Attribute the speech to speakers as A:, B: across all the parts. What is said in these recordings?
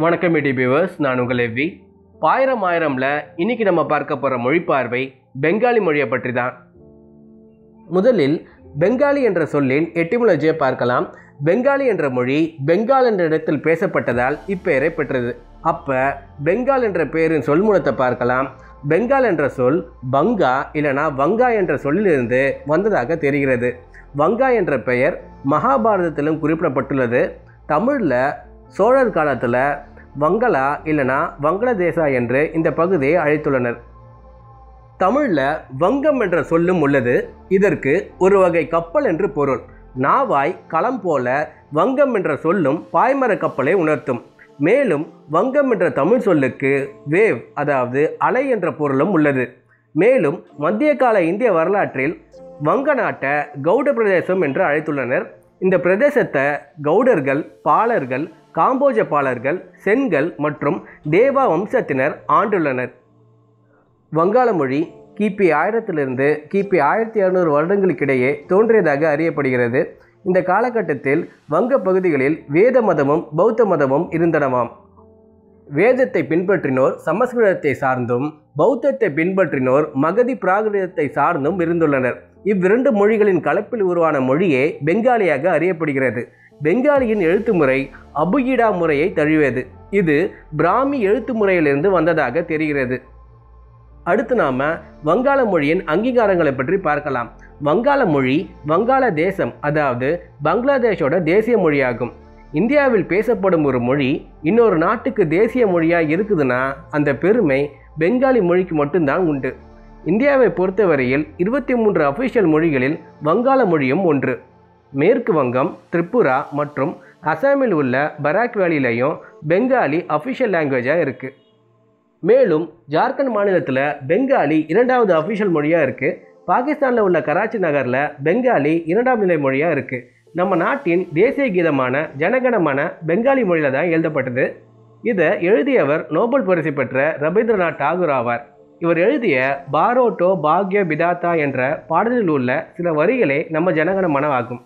A: வணக்கம் இடி வியூவர்ஸ் நான் உங்கள் எவ்வி பாயிரம் ஆயிரம்ல இன்னைக்கு நம்ம பார்க்க போகிற மொழி பார்வை பெங்காலி மொழியை பற்றி தான் முதலில் பெங்காலி என்ற சொல்லின் எட்டிமுலஜியை பார்க்கலாம் பெங்காலி என்ற மொழி பெங்கால் என்ற இடத்தில் பேசப்பட்டதால் இப்பெயரை பெற்றது அப்போ பெங்கால் என்ற பெயரின் சொல்மூலத்தை பார்க்கலாம் பெங்கால் என்ற சொல் பங்கா இல்லைனா வங்கா என்ற சொல்லிலிருந்து வந்ததாக தெரிகிறது வங்கா என்ற பெயர் மகாபாரதத்திலும் குறிப்பிடப்பட்டுள்ளது தமிழில் சோழர் காலத்தில் வங்களா இல்லைனா வங்களாதேசா என்று இந்த பகுதியை அழைத்துள்ளனர் தமிழில் வங்கம் என்ற சொல்லும் உள்ளது இதற்கு ஒரு வகை கப்பல் என்று பொருள் நாவாய் களம் போல வங்கம் என்ற சொல்லும் பாய்மர கப்பலை உணர்த்தும் மேலும் வங்கம் என்ற தமிழ் சொல்லுக்கு வேவ் அதாவது அலை என்ற பொருளும் உள்ளது மேலும் மத்திய கால இந்திய வரலாற்றில் வங்க நாட்டை கவுட பிரதேசம் என்று அழைத்துள்ளனர் இந்த பிரதேசத்தை கவுடர்கள் பாலர்கள் காம்போஜ பாலர்கள் சென்கள் மற்றும் தேவா வம்சத்தினர் ஆண்டுள்ளனர் வங்காள மொழி கிபி ஆயிரத்திலிருந்து கிபி ஆயிரத்தி இரநூறு வருடங்களுக்கிடையே தோன்றியதாக அறியப்படுகிறது இந்த காலகட்டத்தில் வங்க பகுதிகளில் வேத மதமும் பௌத்த மதமும் இருந்தனவாம் வேதத்தை பின்பற்றினோர் சமஸ்கிருதத்தை சார்ந்தும் பௌத்தத்தை பின்பற்றினோர் மகதி பிராகிருதத்தை சார்ந்தும் இருந்துள்ளனர் இவ்விரண்டு மொழிகளின் கலப்பில் உருவான மொழியே பெங்காலியாக அறியப்படுகிறது பெங்காலியின் எழுத்து முறை அபுகிடா முறையை தழுவியது இது பிராமி எழுத்து முறையிலிருந்து வந்ததாக தெரிகிறது அடுத்து நாம வங்காள மொழியின் அங்கீகாரங்களை பற்றி பார்க்கலாம் வங்காள மொழி வங்காள தேசம் அதாவது பங்களாதேஷோட தேசிய மொழியாகும் இந்தியாவில் பேசப்படும் ஒரு மொழி இன்னொரு நாட்டுக்கு தேசிய மொழியாக இருக்குதுன்னா அந்த பெருமை பெங்காலி மொழிக்கு மட்டும்தான் உண்டு இந்தியாவை பொறுத்தவரையில் இருபத்தி மூன்று அஃபிஷியல் மொழிகளில் வங்காள மொழியும் ஒன்று மேற்கு வங்கம் திரிபுரா மற்றும் அசாமில் உள்ள பராக் வேலிலையும் பெங்காலி அஃபிஷியல் லாங்குவேஜாக இருக்குது மேலும் ஜார்க்கண்ட் மாநிலத்தில் பெங்காலி இரண்டாவது அஃபிஷியல் மொழியாக இருக்குது பாகிஸ்தானில் உள்ள கராச்சி நகரில் பெங்காலி இரண்டாம் நிலை மொழியாக இருக்குது நம்ம நாட்டின் தேசிய கீதமான ஜனகணமன பெங்காலி மொழியில் தான் எழுதப்பட்டது இதை எழுதியவர் நோபல் பரிசு பெற்ற ரவீந்திரநாத் டாகூர் ஆவார் இவர் எழுதிய பாரோட்டோ பாக்ய பிதாத்தா என்ற பாடலில் உள்ள சில வரிகளே நம்ம ஜனகணமனமாகும்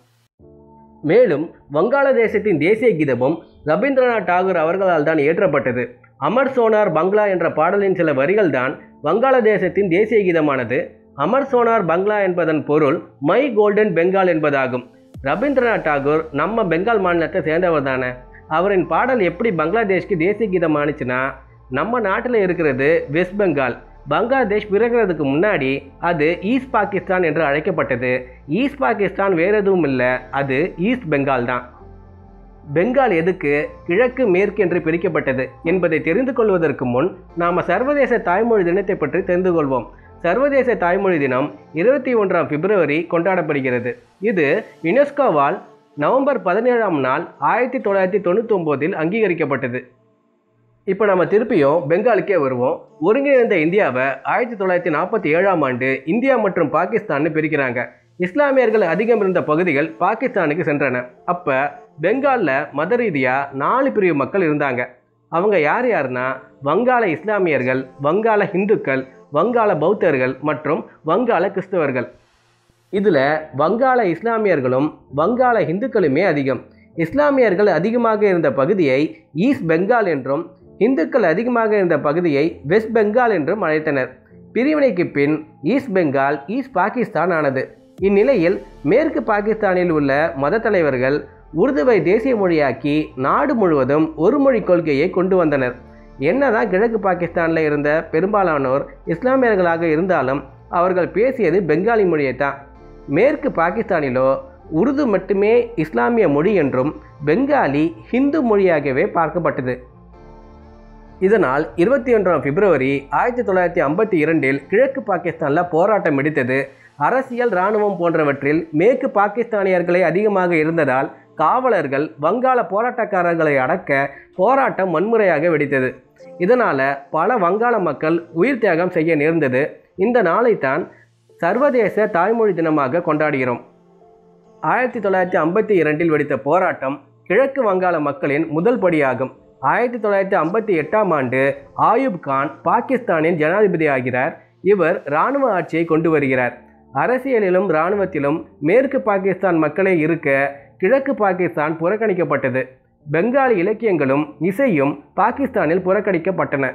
A: மேலும் வங்காளதேசத்தின் தேசிய கீதமும் ரவீந்திரநாத் டாகூர் அவர்களால் தான் இயற்றப்பட்டது அமர் சோனார் பங்களா என்ற பாடலின் சில வரிகள் தான் வங்காளதேசத்தின் தேசிய கீதமானது அமர் சோனார் பங்களா என்பதன் பொருள் மை கோல்டன் பெங்கால் என்பதாகும் ரவீந்திரநாத் டாகூர் நம்ம பெங்கால் மாநிலத்தை சேர்ந்தவர் தானே அவரின் பாடல் எப்படி பங்களாதேஷ்க்கு தேசிய கீதம் ஆணுச்சுன்னா நம்ம நாட்டில் இருக்கிறது வெஸ்ட் பெங்கால் பங்களாதேஷ் பிறகுறதுக்கு முன்னாடி அது ஈஸ்ட் பாகிஸ்தான் என்று அழைக்கப்பட்டது ஈஸ்ட் பாகிஸ்தான் வேறு எதுவும் இல்லை அது ஈஸ்ட் பெங்கால் தான் பெங்கால் எதுக்கு கிழக்கு மேற்கு என்று பிரிக்கப்பட்டது என்பதை தெரிந்து கொள்வதற்கு முன் நாம் சர்வதேச தாய்மொழி தினத்தை பற்றி தெரிந்து கொள்வோம் சர்வதேச தாய்மொழி தினம் இருபத்தி ஒன்றாம் பிப்ரவரி கொண்டாடப்படுகிறது இது யுனெஸ்கோவால் நவம்பர் பதினேழாம் நாள் ஆயிரத்தி தொள்ளாயிரத்தி தொண்ணூற்றி ஒம்போதில் அங்கீகரிக்கப்பட்டது இப்போ நம்ம திருப்பியும் பெங்காலுக்கே வருவோம் ஒருங்கிணைந்த இந்தியாவை ஆயிரத்தி தொள்ளாயிரத்தி நாற்பத்தி ஏழாம் ஆண்டு இந்தியா மற்றும் பாகிஸ்தான்னு பிரிக்கிறாங்க இஸ்லாமியர்கள் அதிகம் இருந்த பகுதிகள் பாகிஸ்தானுக்கு சென்றன அப்போ பெங்காலில் மத ரீதியாக நாலு பிரிவு மக்கள் இருந்தாங்க அவங்க யார் யாருன்னா வங்காள இஸ்லாமியர்கள் வங்காள இந்துக்கள் வங்காள பௌத்தர்கள் மற்றும் வங்காள கிறிஸ்தவர்கள் இதில் வங்காள இஸ்லாமியர்களும் வங்காள இந்துக்களுமே அதிகம் இஸ்லாமியர்கள் அதிகமாக இருந்த பகுதியை ஈஸ்ட் பெங்கால் என்றும் இந்துக்கள் அதிகமாக இருந்த பகுதியை வெஸ்ட் பெங்கால் என்றும் அழைத்தனர் பிரிவினைக்கு பின் ஈஸ்ட் பெங்கால் ஈஸ்ட் பாகிஸ்தான் ஆனது இந்நிலையில் மேற்கு பாகிஸ்தானில் உள்ள மத தலைவர்கள் உருதுவை தேசிய மொழியாக்கி நாடு முழுவதும் ஒரு மொழி கொள்கையை கொண்டு வந்தனர் என்னதான் கிழக்கு பாகிஸ்தானில் இருந்த பெரும்பாலானோர் இஸ்லாமியர்களாக இருந்தாலும் அவர்கள் பேசியது பெங்காலி மொழியை தான் மேற்கு பாகிஸ்தானிலோ உருது மட்டுமே இஸ்லாமிய மொழி என்றும் பெங்காலி ஹிந்து மொழியாகவே பார்க்கப்பட்டது இதனால் இருபத்தி ஒன்றாம் பிப்ரவரி ஆயிரத்தி தொள்ளாயிரத்தி ஐம்பத்தி இரண்டில் கிழக்கு பாகிஸ்தானில் போராட்டம் வெடித்தது அரசியல் இராணுவம் போன்றவற்றில் மேற்கு பாகிஸ்தானியர்களே அதிகமாக இருந்ததால் காவலர்கள் வங்காள போராட்டக்காரர்களை அடக்க போராட்டம் வன்முறையாக வெடித்தது இதனால் பல வங்காள மக்கள் உயிர் தியாகம் செய்ய நேர்ந்தது இந்த நாளைத்தான் சர்வதேச தாய்மொழி தினமாக கொண்டாடுகிறோம் ஆயிரத்தி தொள்ளாயிரத்தி ஐம்பத்தி இரண்டில் வெடித்த போராட்டம் கிழக்கு வங்காள மக்களின் முதல் படியாகும் ஆயிரத்தி தொள்ளாயிரத்தி ஐம்பத்தி எட்டாம் ஆண்டு ஆயுப் கான் பாகிஸ்தானின் ஜனாதிபதி ஆகிறார் இவர் இராணுவ ஆட்சியை கொண்டு வருகிறார் அரசியலிலும் இராணுவத்திலும் மேற்கு பாகிஸ்தான் மக்களே இருக்க கிழக்கு பாகிஸ்தான் புறக்கணிக்கப்பட்டது பெங்காலி இலக்கியங்களும் இசையும் பாகிஸ்தானில் புறக்கணிக்கப்பட்டன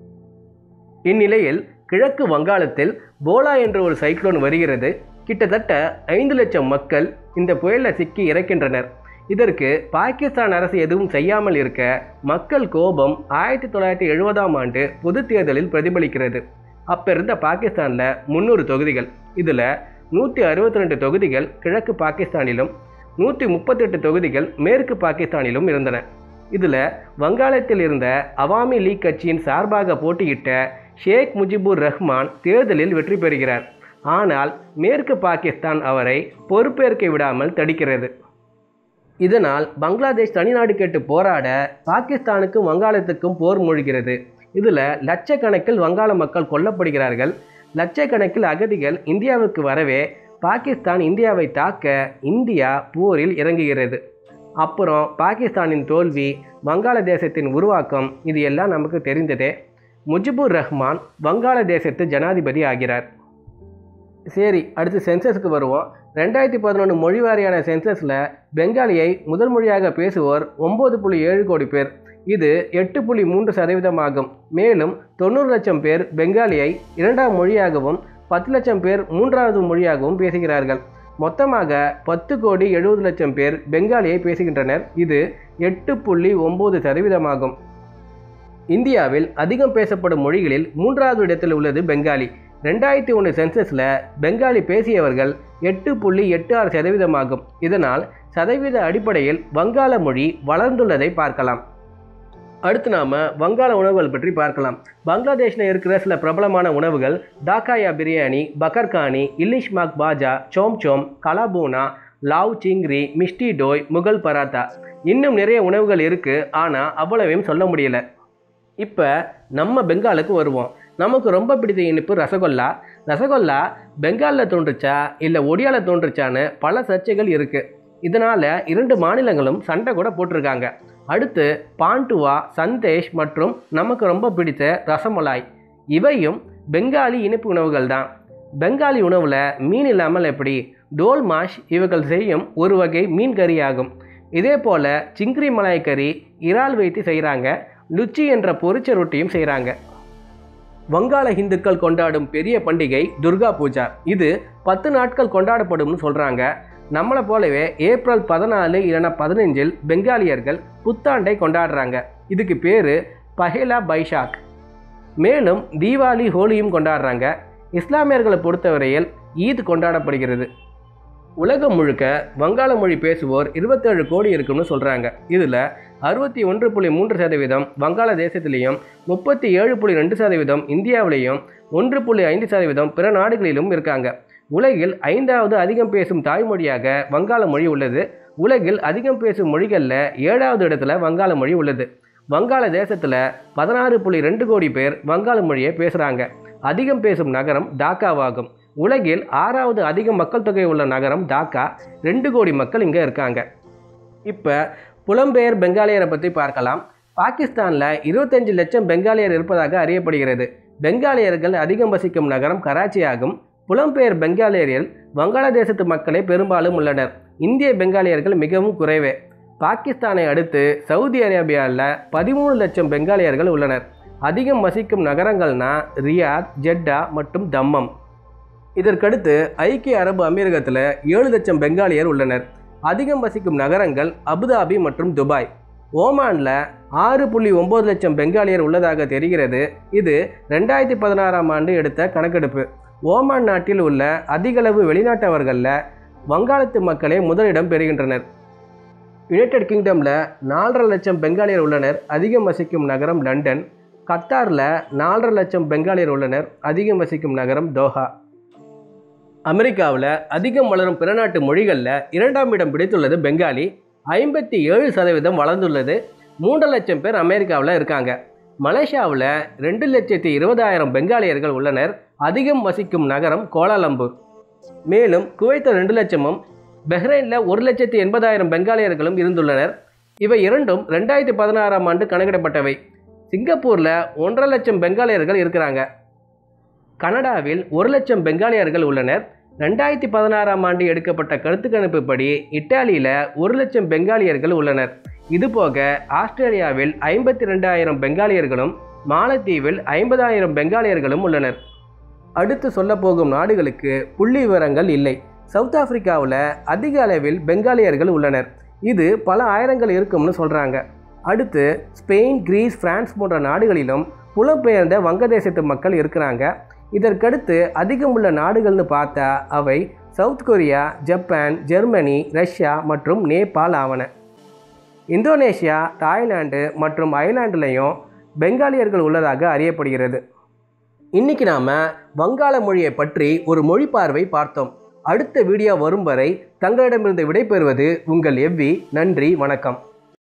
A: இந்நிலையில் கிழக்கு வங்காளத்தில் போலா என்ற ஒரு சைக்ளோன் வருகிறது கிட்டத்தட்ட ஐந்து லட்சம் மக்கள் இந்த புயலில் சிக்கி இறக்கின்றனர் இதற்கு பாகிஸ்தான் அரசு எதுவும் செய்யாமல் இருக்க மக்கள் கோபம் ஆயிரத்தி தொள்ளாயிரத்தி எழுபதாம் ஆண்டு பொது தேர்தலில் பிரதிபலிக்கிறது அப்போ இருந்த பாகிஸ்தானில் முந்நூறு தொகுதிகள் இதில் நூற்றி அறுபத்தி ரெண்டு தொகுதிகள் கிழக்கு பாகிஸ்தானிலும் நூற்றி முப்பத்தெட்டு தொகுதிகள் மேற்கு பாகிஸ்தானிலும் இருந்தன இதில் வங்காளத்தில் இருந்த அவாமி லீக் கட்சியின் சார்பாக போட்டியிட்ட ஷேக் முஜிபுர் ரஹ்மான் தேர்தலில் வெற்றி பெறுகிறார் ஆனால் மேற்கு பாகிஸ்தான் அவரை பொறுப்பேற்க விடாமல் தடுக்கிறது இதனால் பங்களாதேஷ் தனிநாடு கேட்டு போராட பாகிஸ்தானுக்கும் வங்காளத்துக்கும் போர் மூழ்கிறது இதில் லட்சக்கணக்கில் வங்காள மக்கள் கொல்லப்படுகிறார்கள் லட்சக்கணக்கில் அகதிகள் இந்தியாவுக்கு வரவே பாகிஸ்தான் இந்தியாவை தாக்க இந்தியா போரில் இறங்குகிறது அப்புறம் பாகிஸ்தானின் தோல்வி வங்காளதேசத்தின் உருவாக்கம் இது எல்லாம் நமக்கு தெரிந்ததே முஜிபுர் ரஹ்மான் வங்காளதேசத்து ஜனாதிபதி ஆகிறார் சரி அடுத்து சென்சஸுக்கு வருவோம் ரெண்டாயிரத்தி பதினொன்று மொழி வாரியான சென்சஸில் பெங்காலியை முதல் மொழியாக பேசுவோர் ஒம்பது புள்ளி ஏழு கோடி பேர் இது எட்டு புள்ளி மூன்று சதவீதமாகும் மேலும் தொண்ணூறு லட்சம் பேர் பெங்காலியை இரண்டாம் மொழியாகவும் பத்து லட்சம் பேர் மூன்றாவது மொழியாகவும் பேசுகிறார்கள் மொத்தமாக பத்து கோடி எழுபது லட்சம் பேர் பெங்காலியை பேசுகின்றனர் இது எட்டு புள்ளி ஒம்பது சதவீதமாகும் இந்தியாவில் அதிகம் பேசப்படும் மொழிகளில் மூன்றாவது இடத்தில் உள்ளது பெங்காலி ரெண்டாயிரத்தி ஒன்று சென்சஸில் பெங்காலி பேசியவர்கள் எட்டு புள்ளி எட்டு ஆறு சதவீதமாகும் இதனால் சதவீத அடிப்படையில் வங்காள மொழி வளர்ந்துள்ளதை பார்க்கலாம் அடுத்து நாம் வங்காள உணவுகள் பற்றி பார்க்கலாம் பங்களாதேஷில் இருக்கிற சில பிரபலமான உணவுகள் டாக்காயா பிரியாணி பக்கர்கானி இல்லிஷ் மாக் பாஜா சோம் சோம் கலாபூனா லாவ் சிங்ரி மிஷ்டி டோய் முகல் பராத்தா இன்னும் நிறைய உணவுகள் இருக்குது ஆனால் அவ்வளவையும் சொல்ல முடியல இப்போ நம்ம பெங்காலுக்கு வருவோம் நமக்கு ரொம்ப பிடித்த இனிப்பு ரசகுல்லா ரசகுல்லா பெங்காலில் தோன்றுச்சா இல்லை ஒடியாவில் தோன்றுச்சான்னு பல சர்ச்சைகள் இருக்குது இதனால் இரண்டு மாநிலங்களும் சண்டை கூட போட்டிருக்காங்க அடுத்து பாண்டுவா சந்தேஷ் மற்றும் நமக்கு ரொம்ப பிடித்த ரசமலாய் இவையும் பெங்காலி இனிப்பு உணவுகள் தான் பெங்காலி உணவில் மீன் இல்லாமல் எப்படி டோல் மாஷ் இவர்கள் செய்யும் ஒரு வகை மீன் கறி ஆகும் இதே போல் சிங்கிரி மலாய் கறி இறால் வைத்து செய்கிறாங்க லுச்சி என்ற பொரிச்ச ரொட்டியும் செய்கிறாங்க வங்காள இந்துக்கள் கொண்டாடும் பெரிய பண்டிகை துர்கா பூஜா இது பத்து நாட்கள் கொண்டாடப்படும்னு சொல்கிறாங்க நம்மளை போலவே ஏப்ரல் பதினாலு இல்லைன்னா பதினஞ்சில் பெங்காலியர்கள் புத்தாண்டை கொண்டாடுறாங்க இதுக்கு பேர் பஹேலா பைஷாக் மேலும் தீபாவளி ஹோலியும் கொண்டாடுறாங்க இஸ்லாமியர்களை பொறுத்தவரையில் ஈத் கொண்டாடப்படுகிறது உலகம் முழுக்க வங்காள மொழி பேசுவோர் இருபத்தேழு கோடி இருக்குன்னு சொல்கிறாங்க இதில் அறுபத்தி ஒன்று புள்ளி மூன்று சதவீதம் வங்காளதேசத்திலையும் முப்பத்தி ஏழு புள்ளி ரெண்டு சதவீதம் இந்தியாவிலையும் ஒன்று புள்ளி ஐந்து சதவீதம் பிற நாடுகளிலும் இருக்காங்க உலகில் ஐந்தாவது அதிகம் பேசும் தாய்மொழியாக வங்காள மொழி உள்ளது உலகில் அதிகம் பேசும் மொழிகளில் ஏழாவது இடத்துல வங்காள மொழி உள்ளது வங்காள தேசத்தில் பதினாறு புள்ளி ரெண்டு கோடி பேர் வங்காள மொழியை பேசுகிறாங்க அதிகம் பேசும் நகரம் டாக்காவாகும் உலகில் ஆறாவது அதிக மக்கள் தொகை உள்ள நகரம் டாக்கா ரெண்டு கோடி மக்கள் இங்கே இருக்காங்க இப்போ புலம்பெயர் பெங்காலியரை பற்றி பார்க்கலாம் பாகிஸ்தானில் இருபத்தஞ்சு லட்சம் பெங்காலியர் இருப்பதாக அறியப்படுகிறது பெங்காலியர்கள் அதிகம் வசிக்கும் நகரம் கராச்சி ஆகும் புலம்பெயர் பெங்காலியரில் வங்காளதேசத்து மக்களே பெரும்பாலும் உள்ளனர் இந்திய பெங்காலியர்கள் மிகவும் குறைவே பாகிஸ்தானை அடுத்து சவுதி அரேபியாவில் பதிமூணு லட்சம் பெங்காலியர்கள் உள்ளனர் அதிகம் வசிக்கும் நகரங்கள்னா ரியாத் ஜெட்டா மற்றும் தம்மம் இதற்கடுத்து ஐக்கிய அரபு அமீரகத்தில் ஏழு லட்சம் பெங்காலியர் உள்ளனர் அதிகம் வசிக்கும் நகரங்கள் அபுதாபி மற்றும் துபாய் ஓமானில் ஆறு புள்ளி ஒம்பது லட்சம் பெங்காலியர் உள்ளதாக தெரிகிறது இது ரெண்டாயிரத்தி பதினாறாம் ஆண்டு எடுத்த கணக்கெடுப்பு ஓமான் நாட்டில் உள்ள அதிகளவு வெளிநாட்டவர்களில் வங்காளத்து மக்களே முதலிடம் பெறுகின்றனர் யுனைடெட் கிங்டமில் நாலரை லட்சம் பெங்காலியர் உள்ளனர் அதிகம் வசிக்கும் நகரம் லண்டன் கத்தாரில் நாலரை லட்சம் பெங்காலியர் உள்ளனர் அதிகம் வசிக்கும் நகரம் தோஹா அமெரிக்காவில் அதிகம் வளரும் பிற நாட்டு மொழிகளில் இரண்டாம் இடம் பிடித்துள்ளது பெங்காலி ஐம்பத்தி ஏழு சதவீதம் வளர்ந்துள்ளது மூன்று லட்சம் பேர் அமெரிக்காவில் இருக்காங்க மலேசியாவில் ரெண்டு லட்சத்தி இருபதாயிரம் பெங்காலியர்கள் உள்ளனர் அதிகம் வசிக்கும் நகரம் கோலாலம்பூர் மேலும் குவைத்தில் ரெண்டு லட்சமும் பஹ்ரைனில் ஒரு லட்சத்தி எண்பதாயிரம் பெங்காலியர்களும் இருந்துள்ளனர் இவை இரண்டும் ரெண்டாயிரத்தி பதினாறாம் ஆண்டு கணக்கிடப்பட்டவை சிங்கப்பூரில் ஒன்றரை லட்சம் பெங்காலியர்கள் இருக்கிறாங்க கனடாவில் ஒரு லட்சம் பெங்காலியர்கள் உள்ளனர் ரெண்டாயிரத்தி பதினாறாம் ஆண்டு எடுக்கப்பட்ட கருத்து கணிப்புப்படி இத்தாலியில் ஒரு லட்சம் பெங்காலியர்கள் உள்ளனர் இதுபோக ஆஸ்திரேலியாவில் ஐம்பத்தி ரெண்டாயிரம் பெங்காலியர்களும் மாலத்தீவில் ஐம்பதாயிரம் பெங்காலியர்களும் உள்ளனர் அடுத்து சொல்லப்போகும் நாடுகளுக்கு புள்ளி விவரங்கள் இல்லை சவுத் ஆப்பிரிக்காவில் அதிக அளவில் பெங்காலியர்கள் உள்ளனர் இது பல ஆயிரங்கள் இருக்கும்னு சொல்கிறாங்க அடுத்து ஸ்பெயின் கிரீஸ் பிரான்ஸ் போன்ற நாடுகளிலும் புலம்பெயர்ந்த வங்கதேசத்து மக்கள் இருக்கிறாங்க இதற்கடுத்து அதிகமுள்ள நாடுகள்னு பார்த்தா அவை South Korea Japan Germany Russia மற்றும் நேபாள் ஆவன இந்தோனேஷியா தாய்லாந்து மற்றும் ஐலாண்டுலேயும் பெங்காலியர்கள் உள்ளதாக அறியப்படுகிறது இன்னைக்கு நாம் வங்காள மொழியை பற்றி ஒரு மொழி பார்வை பார்த்தோம் அடுத்த வீடியோ வரும் வரை தங்களிடமிருந்து விடைபெறுவது உங்கள் எவ்வி நன்றி வணக்கம்